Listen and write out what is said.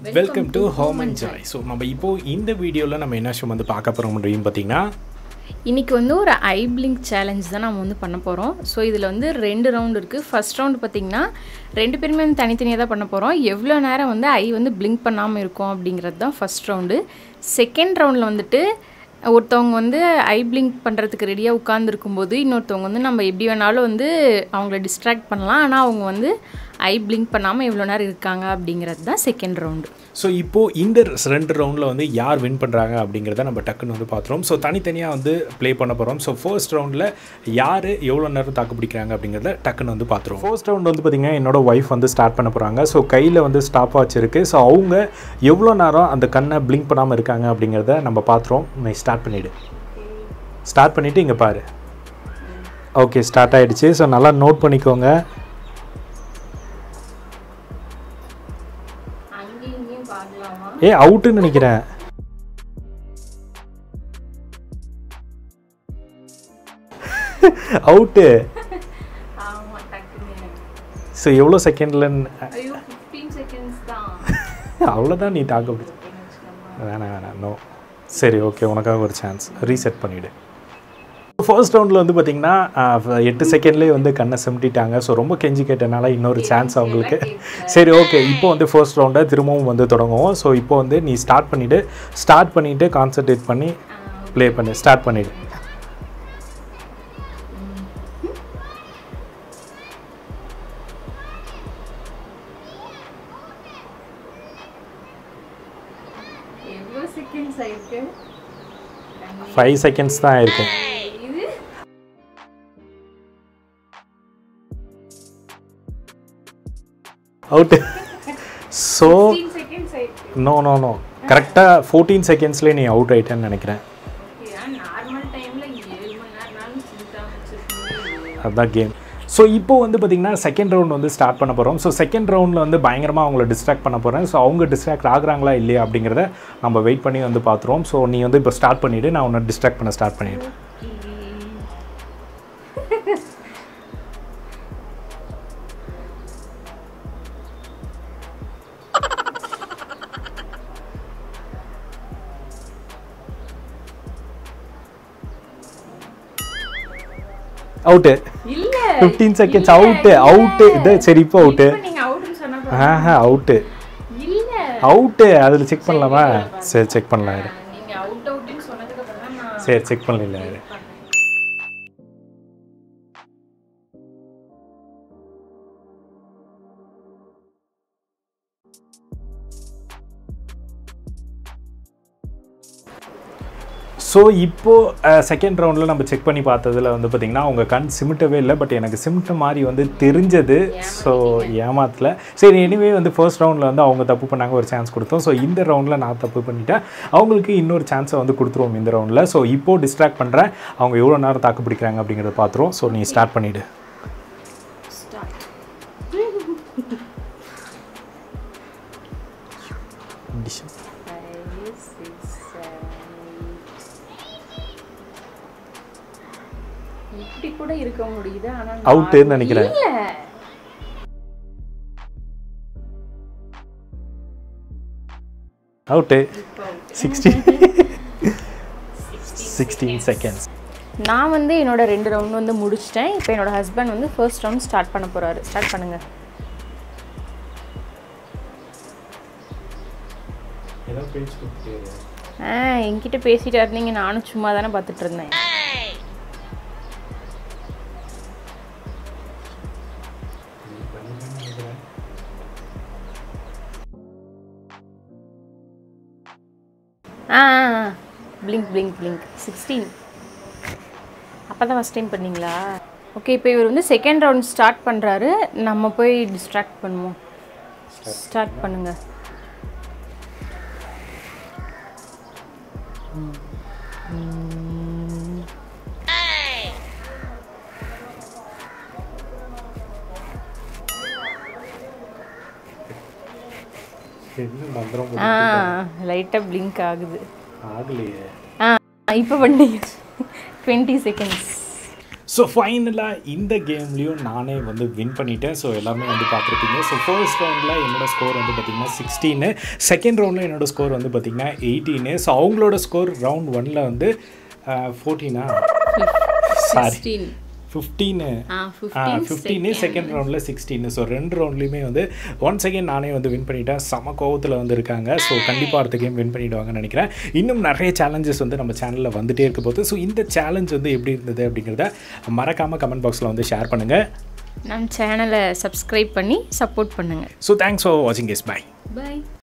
Welcome to home and joy so நம்ம இப்போது இந்த வீடியோவில் நம்ம என்ன விஷயம் வந்து பார்க்க போகிறோம் அப்படின்னு பார்த்தீங்கன்னா இன்றைக்கி வந்து ஒரு ஐ பிளிங்க் சேலஞ்ச் தான் நம்ம வந்து பண்ண போகிறோம் ஸோ இதில் வந்து ரெண்டு ரவுண்ட் இருக்குது ஃபர்ஸ்ட் ரவுண்டு பார்த்திங்கன்னா ரெண்டு பேருமே வந்து தனித்தனியாக தான் பண்ண போகிறோம் எவ்வளோ நேரம் வந்து ஐ வந்து பிளிங்க் பண்ணாமல் இருக்கும் அப்படிங்கிறது தான் ஃபர்ஸ்ட் ரவுண்டு செகண்ட் ரவுண்டில் வந்துட்டு ஒருத்தவங்க வந்து ஐ பிளிங்க் பண்ணுறதுக்கு ரெடியாக உட்காந்துருக்கும்போது இன்னொருத்தவங்க வந்து நம்ம எப்படி வேணாலும் வந்து அவங்கள டிஸ்ட்ராக்ட் பண்ணலாம் ஆனால் அவங்க வந்து ஐ பிளிங்க் பண்ணாமல் எவ்வளோ நேரம் இருக்காங்க அப்படிங்கிறது தான் செகண்ட் ரவுண்டு ஸோ இப்போது இந்த ரெண்டு ரவுண்டில் வந்து யார் வின் பண்ணுறாங்க அப்படிங்கிறத நம்ம டக்குன்னு வந்து பார்த்துருவோம் ஸோ தனித்தனியாக வந்து ப்ளே பண்ண போகிறோம் ஸோ ஃபர்ஸ்ட் ரவுண்டில் யார் எவ்வளோ நேரம் தாக்கு பிடிக்கிறாங்க அப்படிங்கிறத டக்குன்னு வந்து பார்த்துருவோம் ஃபர்ஸ்ட் ரவுண்ட் வந்து பார்த்திங்கன்னா என்னோட ஒய்ஃப் வந்து ஸ்டார்ட் பண்ண போகிறாங்க ஸோ கையில் வந்து ஸ்டாப் வாட்ச் இருக்குது ஸோ அவங்க எவ்வளோ நேரம் அந்த கண்ணை பிளிங்க் பண்ணாமல் இருக்காங்க அப்படிங்கிறத நம்ம பார்த்துருவோம் நீ ஸ்டார்ட் பண்ணிவிடு ஸ்டார்ட் பண்ணிவிட்டு இங்கே பாரு ஓகே ஸ்டார்ட் ஆகிடுச்சு ஸோ நல்லா நோட் பண்ணிக்கோங்க அங்கேயும் இங்கேயும் பார்க்கலாமா ஏ அவுட்டுன்னு நினைக்கிறேன் அவுட்டு ஆமாம் டக்குன்னு ஸோ எவ்வளோ செகண்டில் ஐயோ ஃபிஃப்டீன் செகண்ட்ஸ் தான் அவ்வளோதான் நீ தாக்க பிடிச்ச வேணாம் வேணாம் நோ சரி ஓகே உனக்காக ஒரு சான்ஸ் ரீசெட் பண்ணிவிடு ஃபர்ஸ்ட் ரவுண்டில் வந்து பார்த்தீங்கன்னா எட்டு செகண்ட்லேயே வந்து கண்ணை சிமிட்டிட்டாங்க ஸோ ரொம்ப கெஞ்சி கேட்டனால இன்னொரு சான்ஸ் அவங்களுக்கு சரி ஓகே இப்போ வந்து ஃபர்ஸ்ட் ரவுண்டை திரும்பவும் வந்து தொடங்குவோம் ஸோ இப்போ வந்து நீ ஸ்டார்ட் பண்ணிவிட்டு ஸ்டார்ட் பண்ணிவிட்டு கான்சன்ட்ரேட் பண்ணி ப்ளே பண்ணு ஸ்டார்ட் பண்ணிவிடு எவ்வளோ செகண்ட்ஸ் ஆயிருக்கு ஃபைவ் செகண்ட்ஸ் தான் இருக்கு இது அவுட்டு ஸோ ஃபிஃப்டீன் செகண்ட்ஸ் ஆயிருக்கு நோ நோ நோ கரெக்டாக ஃபோர்டீன் செகண்ட்ஸ்லேயே நீ அவுட் ஆயிட்டேன்னு நினைக்கிறேன் நார்மல் டைமில் ஏழு மணி நேரம்னாலும் சிரிக்காம வச்சுருக்கோம் அதுதான் கேம் ஸோ இப்போ வந்து பார்த்திங்கன்னா செகண்ட் ரவுண்ட் வந்து ஸ்டார்ட் பண்ண போகிறோம் ஸோ செகண்ட் ரவுண்டில் வந்து பயங்கரமாக அவங்கள டிஸ்ட்ராக்ட் பண்ண போகிறேன் ஸோ அவங்க டிஸ்ட்ராக்ட் ஆகுறாங்களா இல்லையா அப்படிங்கிறத நம்ம வெயிட் பண்ணி வந்து பார்த்துருவோம் ஸோ நீ வந்து இப்போ ஸ்டார்ட் பண்ணிவிட்டு நான் உன்னை டிஸ்ட்ராக்ட் பண்ண ஸ்டார்ட் பண்ணிவிடுறேன் அவுட்டு இல்ல ஃபிஃப்டீன் செகண்ட்ஸ் அவுட்டு அவுட்டு இது சரி இப்போ அவுட்டு இப்ப நீங்க அவுட்னு சொன்னா ஆஹா அவுட்டு இல்ல அவுட்டு அதில் செக் பண்ணலாமா சரி செக் பண்ணலாம் இரு. நீங்க அவுட் அவுட்னு சொன்னதுக்கு அப்புறம் தான் நான் சரி செக் பண்ணல இரு. ஸோ இப்போது செகண்ட் ரவுண்டில் நம்ம செக் பண்ணி பார்த்ததுல வந்து பார்த்திங்கன்னா அவங்க கண் சிமிட்டவே இல்லை பட் எனக்கு சிமிட்ட மாதிரி வந்து தெரிஞ்சது ஸோ ஏமாத்தல சரி எனிவே வந்து ஃபர்ஸ்ட் ரவுண்டில் வந்து அவங்க தப்பு பண்ணாங்க ஒரு சான்ஸ் கொடுத்தோம் ஸோ இந்த ரவுண்டில் நான் தப்பு பண்ணிட்டேன் அவங்களுக்கு இன்னொரு சான்ஸை வந்து கொடுத்துருவோம் இந்த ரவுண்டில் ஸோ இப்போது டிஸ்ட்ராக்ட் பண்ணுறேன் அவங்க எவ்வளோ நேரம் தாக்கு பிடிக்கிறாங்க அப்படிங்கிறத பார்த்துருவோம் ஸோ நீ ஸ்டார்ட் பண்ணிவிடு ஸ்டார்ட் ஃபைவ் சிக்ஸ் இப்படி கூட இருக்க முடியுது ஆனா நான் அவுட்டுன்னு நினைக்கிறேன் இல்ல அவுட்டு சிக்ஸ்டீன் சிக்ஸ்டீன் செகண்ட்ஸ் நான் வந்து என்னோட ரெண்டு ரவுண்ட் வந்து முடிச்சிட்டேன் இப்போ என்னோட ஹஸ்பண்ட் வந்து ஃபர்ஸ்ட் ரவுண்ட் ஸ்டார்ட் பண்ண போறாரு ஸ்டார்ட் பண்ணுங்க ஆ என்கிட்ட பேசிட்டே இருந்தீங்க நானும் சும்மா தானே பார்த்துட்டு இருந்தேன் ஆ பிளிங்க் பிளிங்க் பிளிங்க் சிக்ஸ்டீன் அப்போ தான் ஃபஸ்ட் டைம் பண்ணீங்களா ஓகே இப்போ இவர் வந்து செகண்ட் ரவுண்ட் ஸ்டார்ட் பண்ணுறாரு நம்ம போய் டிஸ்ட்ராக்ட் பண்ணுவோம் ஸ்டார்ட் பண்ணுங்க என்ன மந்திரம் ஆ லைட்டாக பிளிங்க் ஆகுது ஆகலையே ஆ இப்போ பண்ணீங்க டுவெண்ட்டி செகண்ட்ஸ் ஸோ ஃபைனலாக இந்த கேம்லேயும் நானே வந்து வின் பண்ணிட்டேன் ஸோ எல்லாமே வந்து பார்த்துருப்பீங்க ஸோ ஃபர்ஸ்ட் ரவுண்டில் என்னோட ஸ்கோர் வந்து பார்த்திங்கன்னா சிக்ஸ்டீனு செகண்ட் ரவுண்டில் என்னோட ஸ்கோர் வந்து பார்த்திங்கன்னா எயிட்டீனு ஸோ அவங்களோட ஸ்கோர் ரவுண்ட் ஒனில் வந்து ஃபோர்டீனா சாரி சிக்ஸ்டீன் ஃபிஃப்டீனு ஆ ஃபிஃப்டீனு ஃபிஃப்டீன் செகண்ட் ரவுண்டில் சிக்ஸ்டீனு ஸோ ரெண்டு ரவுண்ட்லேயுமே வந்து ஒன் செகண்ட் நானே வந்து வின் பண்ணிட்டேன் செம கோவத்தில் வந்து இருக்காங்க ஸோ கண்டிப்பாக அடுத்த கேம் வின் பண்ணிடுவாங்கன்னு நினைக்கிறேன் இன்னும் நிறைய சேலஞ்சஸ் வந்து நம்ம சேனலில் வந்துட்டே இருக்க போகுது ஸோ இந்த சேலஞ்ச் வந்து எப்படி இருந்தது அப்படிங்கிறத மறக்காமல் கமெண்ட் பாக்ஸில் வந்து ஷேர் பண்ணுங்கள் நம்ம சேனலை சப்ஸ்கிரைப் பண்ணி சப்போர்ட் பண்ணுங்கள் ஸோ தேங்க்ஸ் ஃபார் வாட்சிங் எஸ் பை பை